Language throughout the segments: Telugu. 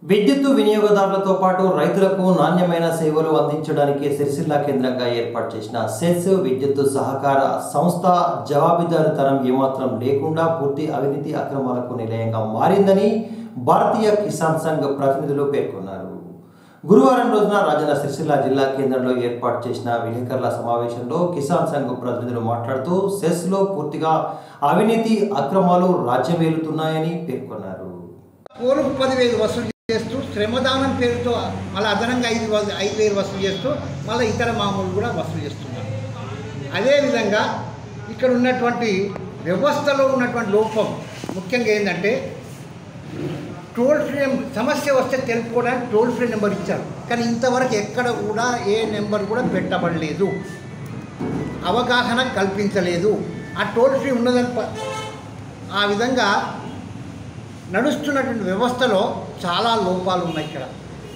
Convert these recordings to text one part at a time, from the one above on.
విద్యుత్తు వినియోగదారులతో పాటు రైతులకు నాణ్యమైన సేవలు అందించడానికి సిరిసిల్ల కేంద్రంగా ఏర్పాటు చేసిన సెస్ విద్యుత్తు సహకార సంస్థ జవాబుదారుతనం ఏమాత్రం లేకుండా పూర్తి అవినీతి అక్రమాలకు నిలయంగా మారిందని భారతీయ కిసాన్ సంఘ్ ప్రతినిధులు పేర్కొన్నారు గురువారం రోజున రాజన్న సిరిసిల్ల జిల్లా కేంద్రంలో ఏర్పాటు చేసిన విలేకరుల సమావేశంలో కిసాన్ సంఘ్ ప్రతినిధులు మాట్లాడుతూ సెస్లో పూర్తిగా అవినీతి అక్రమాలు రాజ్యమేలుతున్నాయని పేర్కొన్నారు పోలుకు పదివేలు వసూలు చేస్తూ శ్రమదానం పేరుతో మళ్ళీ అదనంగా ఐదు వ- ఐదు వేలు వసూలు చేస్తూ మళ్ళీ ఇతర మామూలు కూడా వసూలు చేస్తున్నారు అదేవిధంగా ఇక్కడ ఉన్నటువంటి వ్యవస్థలో ఉన్నటువంటి లోపం ముఖ్యంగా ఏంటంటే టోల్ ఫ్రీ నెంబర్ సమస్య వస్తే తెలుపుకోవడానికి టోల్ ఫ్రీ నెంబర్ ఇచ్చారు కానీ ఇంతవరకు ఎక్కడ కూడా ఏ నెంబర్ కూడా పెట్టబడలేదు అవగాహన కల్పించలేదు ఆ టోల్ ఫ్రీ ఉన్నదని ప- ఆ విధంగా నడుస్తున్నటువంటి వ్యవస్థలో చాలా లోపాలు ఉన్నాయి ఇక్కడ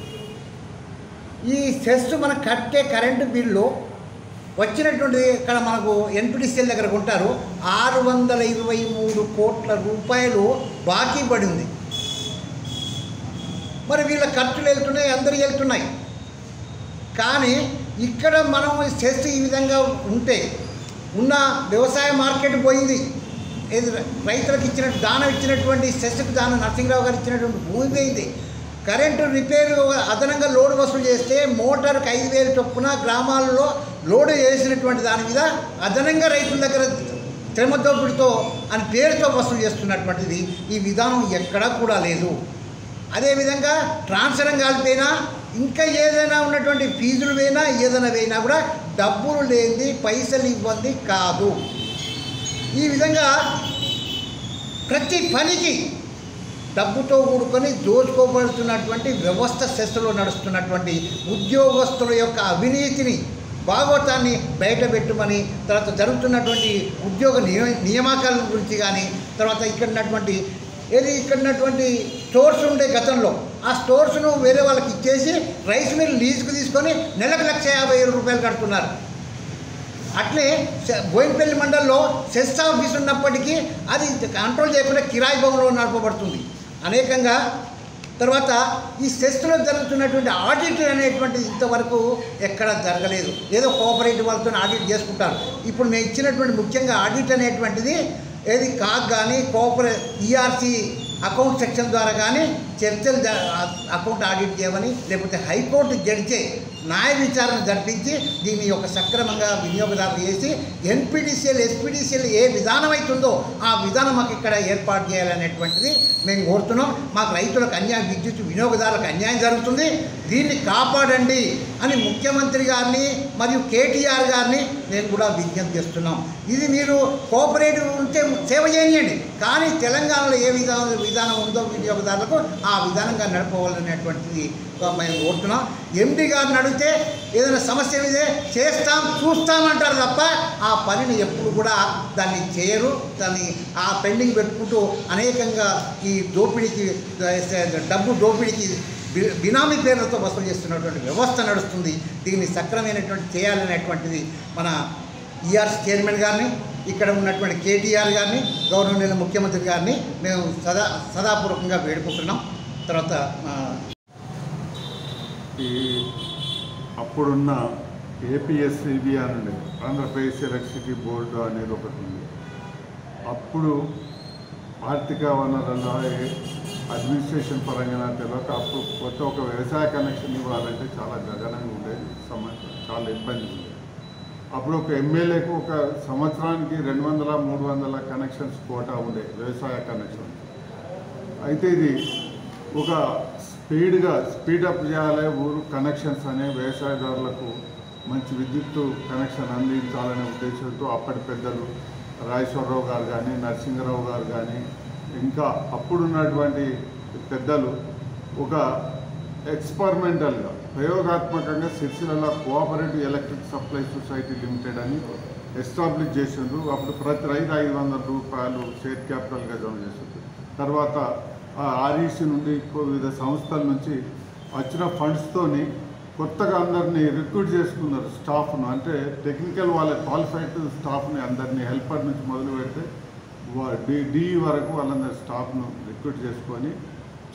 ఈ సెస్ మనం కట్టే కరెంటు బిల్లు వచ్చినటువంటి ఇక్కడ మనకు ఎన్పిటిసిఎల్ దగ్గర ఉంటారు ఆరు వందల ఇరవై మూడు కోట్ల రూపాయలు బాకీ పడి ఉంది మరి వీళ్ళ ఖర్చులు వెళ్తున్నాయి అందరికి వెళ్తున్నాయి కానీ ఇక్కడ మనం సెస్ ఈ విధంగా ఉంటే ఉన్న వ్యవసాయ మార్కెట్ పోయింది ఏది రైతులకు ఇచ్చినట్టు దానం ఇచ్చినటువంటి సెస్కు దానం నరసింహరావు గారు ఇచ్చినటువంటి భూమి పోయింది కరెంటు రిపేరు అదనంగా లోడ్ వసూలు చేస్తే మోటార్కి ఐదు వేలు చొప్పున గ్రామాల్లో లోడ్ చేసినటువంటి దాని మీద అదనంగా రైతుల దగ్గర శ్రమ దోపిడితో అని పేరుతో వసూలు చేస్తున్నటువంటిది ఈ విధానం ఎక్కడా కూడా లేదు అదేవిధంగా ట్రాన్స్ఫర్ కాలిపోయినా ఇంకా ఏదైనా ఉన్నటువంటి ఫీజులు పోయినా ఏదైనా పోయినా కూడా డబ్బులు లేనిది పైసలు ఇవ్వండి కాదు ఈ విధంగా ప్రతి పనికి డబ్బుతో కూడుకొని దోచుకోబడుతున్నటువంటి వ్యవస్థ శస్త్రలో నడుస్తున్నటువంటి ఉద్యోగస్తుల యొక్క అవినీతిని భాగవతాన్ని బయటపెట్టమని తర్వాత జరుగుతున్నటువంటి ఉద్యోగ నియ నియామకాల గురించి కానీ తర్వాత ఇక్కడ ఉన్నటువంటి ఏది ఇక్కడ ఉన్నటువంటి స్టోర్స్ ఉండే గతంలో ఆ స్టోర్స్ను వేరే వాళ్ళకి ఇచ్చేసి రైస్ మిల్ లీజుకు తీసుకొని నెలకు లక్ష యాభై వేల రూపాయలు కడుతున్నారు అట్లే సె- బోయినపల్లి మండలంలో సెస్ ఆఫీస్ ఉన్నప్పటికీ అది కంట్రోల్ చేయకుండా కిరాయి భవనంలో నడపబడుతుంది అనేకంగా తర్వాత ఈ సెస్లో జరుగుతున్నటువంటి ఆడిట్ అనేటువంటిది ఇంతవరకు ఎక్కడ జరగలేదు ఏదో కోఆపరేటివ్ వాళ్ళతో ఆడిట్ చేసుకుంటారు ఇప్పుడు మేము ఇచ్చినటువంటి ముఖ్యంగా ఆడిట్ అనేటువంటిది ఏది కాక్ కానీ కోఆపరే ఈఆర్సీ అకౌంట్ సెక్షన్ ద్వారా కానీ చర్చలు జ- అకౌంట్ ఆడిట్ చేయమని లేకపోతే హైకోర్టు జడ్జే న్యాయ విచారణ జరిపించి దీన్ని ఒక సక్రమంగా వినియోగదారులు చేసి ఎన్పిడిసిఎల్ ఎస్పిడిసిఎల్ ఏ విధానం అవుతుందో ఆ విధానం మాకు ఇక్కడ ఏర్పాటు చేయాలనేటువంటిది మేము కోరుతున్నాం మాకు రైతులకు అన్యాయం విద్యుత్ వినియోగదారులకు అన్యాయం జరుగుతుంది దీన్ని కాపాడండి అని ముఖ్యమంత్రి గారిని మరియు కేటీఆర్ గారిని నేను కూడా విజ్ఞప్తి చేస్తున్నాం ఇది మీరు కోఆపరేటివ్ ఉంటే సేవ చేయనియండి కానీ తెలంగాణలో ఏ విధానం విధానం ఉందో వినియోగదారులకు ఆ విధానంగా నడపవాలనేటువంటిది మేము కోరుతున్నాం ఎండి గారిని అడిగితే ఏదైనా సమస్య మీదే చేస్తాం చూస్తామంటారు తప్ప ఆ పనిని ఎప్పుడు కూడా దాన్ని చేయరు దాన్ని ఆ పెండింగ్ పెట్టుకుంటూ అనేకంగా ఈ దోపిడీకి డబ్బు దోపిడీకి బి- బినామీ పేర్లతో వసూలు చేస్తున్నటువంటి వ్యవస్థ నడుస్తుంది దీన్ని సక్రమైనటువంటి చేయాలనేటువంటిది మన ఈఆర్ఎస్ చైర్మన్ గారిని ఇక్కడ ఉన్నటువంటి కేటీఆర్ గారిని గౌరవనీయుల ముఖ్యమంత్రి గారిని మేము సదా సదాపూర్వకంగా వేడుకుంటున్నాం తర్వాత ఆ, ఈ అప్పుడున్న ఏపీఎస్సిబి అని ఉండేది ఆంధ్రప్రదేశ్ ఎలక్ట్రిసిటీ బోర్డు అనేది ఒకటి ఉంది అప్పుడు ఆర్థిక వనరుల అడ్మినిస్ట్రేషన్ పరంగా తెలియక అప్పుడు కొత్త ఒక వ్యవసాయ కనెక్షన్ ఇవ్వాలంటే చాలా గగనంగా ఉండేది సమస్య చాలా ఇబ్బంది ఉండేది అప్పుడు ఒక ఎమ్మెల్యేకు ఒక సంవత్సరానికి రెండు వందల మూడు వందల కనెక్షన్స్ కోటా ఉండే వ్యవసాయ కనెక్షన్ అయితే ఇది ఒక స్పీడ్గా స్పీడప్ చేయాలి ఊరు కనెక్షన్స్ అనే వ్యవసాయదారులకు మంచి విద్యుత్తు కనెక్షన్ అందించాలనే ఉద్దేశంతో అప్పటి పెద్దలు రాజేశ్వరరావు గారు కానీ నరసింహరావు గారు కానీ ఇంకా అప్పుడున్నటువంటి పెద్దలు ఒక ఎక్స్పెరిమెంటల్గా ప్రయోగాత్మకంగా Sircilla cooperative electric supply society limited అని ఎస్టాబ్లిష్ చేసిండ్రు అప్పుడు ప్రతి రైతు ఐదు వందల రూపాయలు షేర్ క్యాపిటల్గా జమ చేసిండ్రు తర్వాత ఆర్ఈసీ నుండి వివిధ సంస్థల నుంచి వచ్చిన ఫండ్స్తోని కొత్తగా అందరినీ రిక్రూట్ చేసుకున్నారు స్టాఫ్ను అంటే టెక్నికల్ వాళ్ళ క్వాలిఫైడ్ స్టాఫ్ని అందరినీ హెల్పర్ నుంచి మొదలు పెడితే వా- డి డిఈ వరకు వాళ్ళందరి స్టాఫ్ను రిక్రూట్ చేసుకొని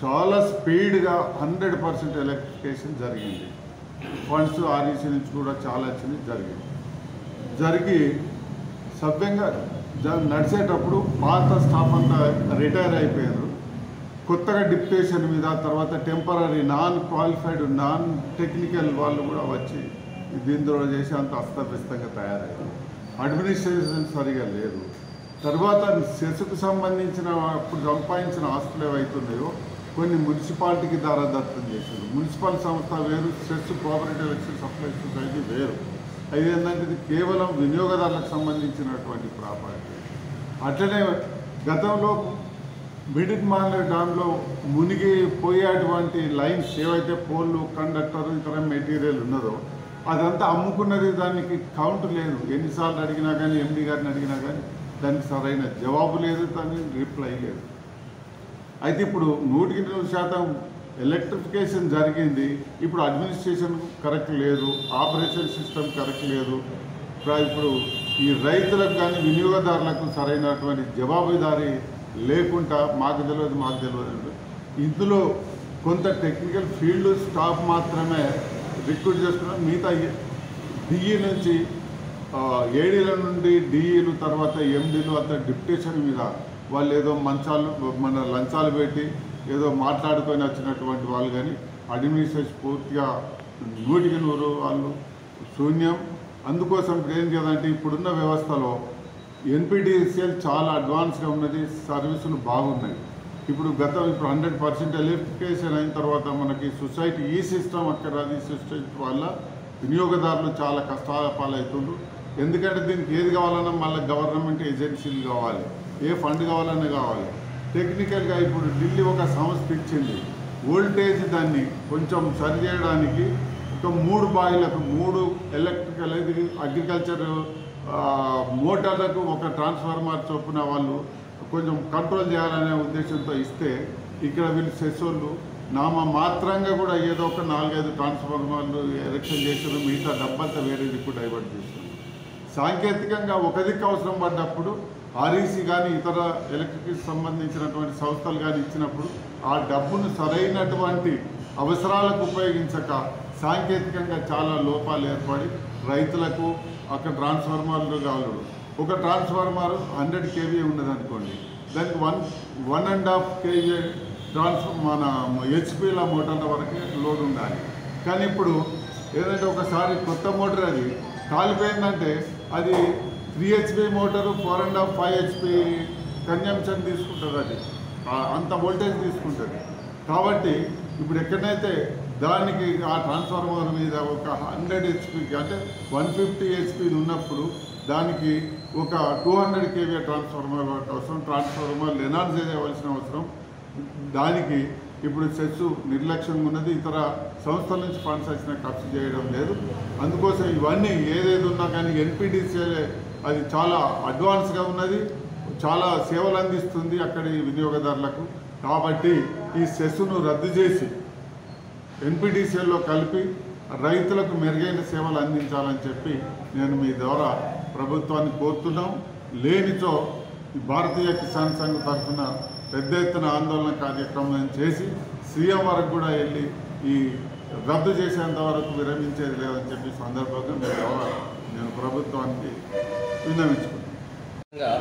చాలా స్పీడ్గా హండ్రెడ్ పర్సెంట్ ఎలక్ట్రిఫికేషన్ జరిగింది ఫండ్స్ ఆర్ఈసీ నుంచి కూడా చాలా వచ్చింది జరిగింది జరిగి సవ్యంగా జ- నడిచేటప్పుడు పాత స్టాఫ్ అంతా రిటైర్ అయిపోయారు కొత్తగా డిప్యుటేషన్ మీద తర్వాత temporary non qualified non technical వాళ్ళు కూడా వచ్చి దీంతో చేసి అంత అస్తవ్యస్తంగా తయారయ్యారు అడ్మినిస్ట్రేషన్ సరిగా లేదు తర్వాత సెస్కు సంబంధించిన అప్పుడు సంపాదించిన ఆస్తులు ఏవైతున్నాయో కొన్ని మున్సిపాలిటీకి దారాదత్తం చేశారు మున్సిపల్ సంస్థ వేరు CESS cooperative election supply society వేరు అది ఏంటంటే ఇది కేవలం వినియోగదారులకు సంబంధించినటువంటి ప్రాపర్టీ అట్లనే గతంలో మిడిల్ మానర్ డ్యాంలో మునిగి పోయేటువంటి లైన్స్ ఏవైతే పోల్లు కండక్టర్ ఇతర మెటీరియల్ ఉన్నదో అదంతా అమ్ముకున్నది దానికి కౌంట్ లేదు ఎన్నిసార్లు అడిగినా కానీ ఎండి గారిని అడిగినా కానీ దానికి సరైన జవాబు లేదు దానికి రిప్లై లేదు అయితే ఇప్పుడు నూటికి నూరు శాతం ఎలక్ట్రిఫికేషన్ జరిగింది ఇప్పుడు అడ్మినిస్ట్రేషన్ కరెక్ట్ లేదు ఆపరేషన్ సిస్టమ్ కరెక్ట్ లేదు ఇప్పుడు ఇప్పుడు ఈ రైతులకు కానీ వినియోగదారులకు సరైనటువంటి జవాబుదారీ లేకుండా మాకు తెలియదు మాకు తెలియదు ఇందులో కొంత టెక్నికల్ ఫీల్డ్ స్టాఫ్ మాత్రమే రిక్రూట్ చేసుకున్నాం మిగతా డిఈ నుంచి ఏడీల నుండి డిఈలు తర్వాత ఎండీలు అంత డిప్యుటేషన్ మీద వాళ్ళు ఏదో మంచాలు మన లంచాలు పెట్టి ఏదో మాట్లాడుకొని వచ్చినటువంటి వాళ్ళు కానీ అడ్మినిస్ట్రేషన్ పూర్తిగా నూటికి నూరు వాళ్ళు శూన్యం అందుకోసం ఇప్పుడు ఏం చేయాలంటే ఇప్పుడున్న వ్యవస్థలో ఎన్పిడిసిఎల్ చాలా అడ్వాన్స్గా ఉన్నది సర్వీసులు బాగున్నాయి ఇప్పుడు గతం ఇప్పుడు హండ్రెడ్ పర్సెంట్ ఎలక్ట్రిఫికేషన్ అయిన తర్వాత మనకి సొసైటీ ఈ సిస్టమ్ అక్కడ అది సిస్టమ్ వల్ల వినియోగదారులు చాలా కష్టాల పాలవుతుండ్రు ఎందుకంటే దీనికి ఏది కావాలన్నా మళ్ళీ గవర్నమెంట్ ఏజెన్సీలు కావాలి ఏ ఫండ్ కావాలన్నా కావాలి టెక్నికల్గా ఇప్పుడు ఢిల్లీ ఒక సంస్థ ఇచ్చింది వోల్టేజ్ దాన్ని కొంచెం సరి చేయడానికి ఒక మూడు బాయిలకు మూడు ఎలక్ట్రికల్ ఇది అగ్రికల్చర్ ఆ, మోటార్లకు ఒక ట్రాన్స్ఫార్మర్ చొప్పున వాళ్ళు కొంచెం కంట్రోల్ చేయాలనే ఉద్దేశంతో ఇస్తే ఇక్కడ వీళ్ళు సెసోళ్ళు నామ మాత్రంగా కూడా ఏదో ఒక నాలుగైదు ట్రాన్స్ఫార్మర్లు ఎలక్షన్ చేసారు మిగతా డబ్బంతా వేరే దిక్కు డైవర్ట్ చేశారు సాంకేతికంగా ఒక దిక్కు అవసరం పడ్డప్పుడు ఆర్ఈసీ కానీ ఇతర ఎలక్ట్రిక్ సంబంధించినటువంటి సంస్థలు కానీ ఇచ్చినప్పుడు ఆ డబ్బును సరైనటువంటి అవసరాలకు ఉపయోగించక సాంకేతికంగా చాలా లోపాలు ఏర్పడి రైతులకు అక్కడ ట్రాన్స్ఫార్మర్లు కావాలి ఒక ట్రాన్స్ఫార్మర్ హండ్రెడ్ కేవీ ఉన్నది అనుకోండి దానికి one one and half KV trans మన హెచ్పిల మోటార్ల వరకే లోడ్ ఉండాలి కానీ ఇప్పుడు ఏదంటే ఒకసారి కొత్త మోటార్ అది కాలిపోయిందంటే అది three HP motor four and half five HP consumption తీసుకుంటుంది అది ఆ- అంత వోల్టేజ్ తీసుకుంటుంది కాబట్టి ఇప్పుడు ఎక్కడైతే దానికి ఆ ట్రాన్స్ఫార్మర్ మీద ఒక హండ్రెడ్ హెచ్పికి అంటే వన్ ఫిఫ్టీ హెచ్పి ఉన్నప్పుడు దానికి ఒక టూ హండ్రెడ్ కేవీ ట్రాన్స్ఫార్మర్ అవసరం ట్రాన్స్ఫార్మర్ ఎనార్జ్ చేయవలసిన అవసరం దానికి ఇప్పుడు సెస్ నిర్లక్ష్యంగా ఉన్నది ఇతర సంస్థల నుంచి ఫండ్స్ వచ్చినా ఖర్చు చేయడం లేదు అందుకోసం ఇవన్నీ ఏదేది ఉన్నా కానీ ఎన్పిడిసిఎల్ అది చాలా అడ్వాన్స్గా ఉన్నది చాలా సేవలు అందిస్తుంది అక్కడి వినియోగదారులకు కాబట్టి ఈ సెస్సును రద్దు చేసి ఎన్పిడిసిఎల్లో కలిపి రైతులకు మెరుగైన సేవలు అందించాలని చెప్పి నేను మీ ద్వారా ప్రభుత్వాన్ని కోరుతున్నాం లేనిచో ఈ భారతీయ కిసాన్ సంఘ్ తరఫున పెద్ద ఎత్తున ఆందోళన కార్యక్రమం చేసి సీఎం వరకు కూడా వెళ్ళి ఈ రద్దు చేసేంత వరకు విరమించేది లేదని చెప్పి సందర్భంగా మీ ద్వారా నేను ప్రభుత్వానికి విన్నవించుకున్నాను ముఖ్యంగా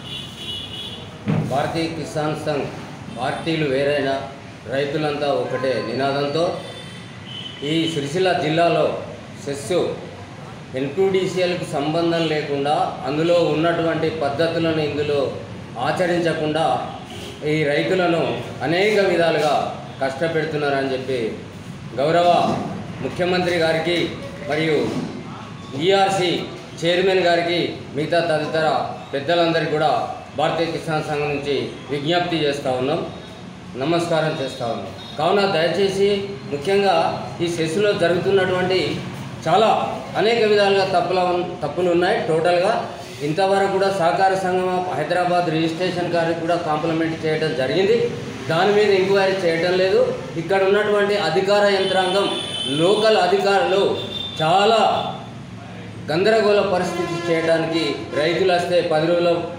భారతీయ కిసాన్ సంఘ్ పార్టీలు వేరైనా రైతులంతా ఒకటే నినాదంతో ఈ సిరిసిల్ల జిల్లాలో సెస్సు ఎన్పిడిసిఎల్కు సంబంధం లేకుండా అందులో ఉన్నటువంటి పద్ధతులను ఇందులో ఆచరించకుండా ఈ రైతులను అనేక విధాలుగా కష్టపెడుతున్నారని చెప్పి గౌరవ ముఖ్యమంత్రి గారికి మరియు ఈఆర్సీ చైర్మన్ గారికి మిగతా తదితర పెద్దలందరికీ కూడా భారతీయ కిసాన్ సంఘం నుంచి విజ్ఞప్తి చేస్తూ ఉన్నాం నమస్కారం చేస్తూ ఉన్నాం కావున దయచేసి ముఖ్యంగా ఈ సెస్సులో జరుగుతున్నటువంటి చాలా అనేక విధాలుగా తప్పుల ఉన్- తప్పులు ఉన్నాయి టోటల్గా ఇంతవరకు కూడా సహకార సంఘం ఆఫ్ హైదరాబాద్ రిజిస్ట్రేషన్ గారికి కూడా కాంప్లిమెంట్ చేయడం జరిగింది దాని మీద ఎంక్వైరీ చేయడం లేదు ఇక్కడ ఉన్నటువంటి అధికార యంత్రాంగం లోకల్ అధికారులు చాలా గందరగోళ పరిస్థితి చేయడానికి రైతులు వస్తే పది రోజుల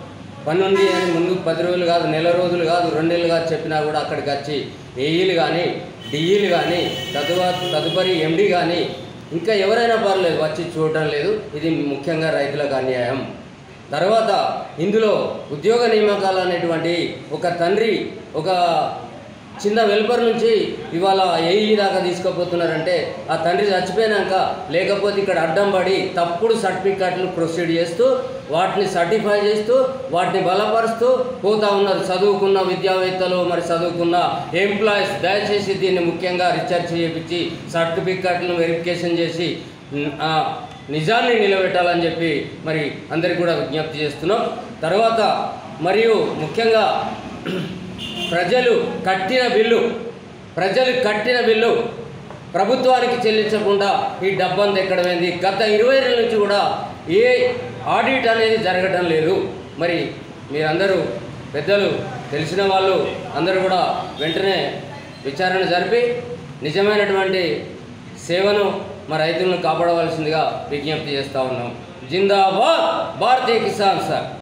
పని ఉంది అని ముందు పది రోజులు కాదు నెల రోజులు కాదు రెండు నెలలు కాదు చెప్పినా కూడా అక్కడికి వచ్చి ఏఈలు కానీ డిఈలు కానీ తదువా తదుపరి ఎండి కానీ ఇంకా ఎవరైనా పర్లేదు వచ్చి చూడటం లేదు ఇది ముఖ్యంగా రైతులకు అన్యాయం తర్వాత ఇందులో ఉద్యోగ నియామకాలు అనేటువంటి ఒక తండ్రి ఒక చిన్న వెల్పర్ నుంచి ఇవాళ ఏఈ దాకా తీసుకుపోతున్నారంటే ఆ తండ్రి చచ్చిపోయినాక లేకపోతే ఇక్కడ అడ్డం పడి తప్పుడు సర్టిఫికెట్లు ప్రొసీడ్ చేస్తూ వాటిని సర్టిఫై చేస్తూ వాటిని బలపరుస్తూ పోతా ఉన్నారు చదువుకున్న విద్యావేత్తలు మరి చదువుకున్న ఎంప్లాయీస్ దయచేసి దీన్ని ముఖ్యంగా రీసెర్చ్ చేయించి సర్టిఫికెట్లను వెరిఫికేషన్ చేసి ఉమ్, ఆ నిజాన్ని నిలబెట్టాలని చెప్పి మరి అందరికీ కూడా విజ్ఞప్తి చేస్తున్నాం తర్వాత మరియు ముఖ్యంగా ప్రజలు కట్టిన బిల్లు ప్రజలు కట్టిన బిల్లు ప్రభుత్వానికి చెల్లించకుండా ఈ డబ్బంది ఎక్కడమైంది గత ఇరవై ఏళ్ళ నుంచి కూడా ఏ ఆడిట్ అనేది జరగటం లేదు మరి మీరందరూ పెద్దలు తెలిసిన వాళ్ళు అందరూ కూడా వెంటనే విచారణ జరిపి నిజమైనటువంటి సేవను మా రైతులను కాపాడవలసిందిగా విజ్ఞప్తి చేస్తూ ఉన్నాం జిందాబాద్ భారతీయ కిసాన్ సార్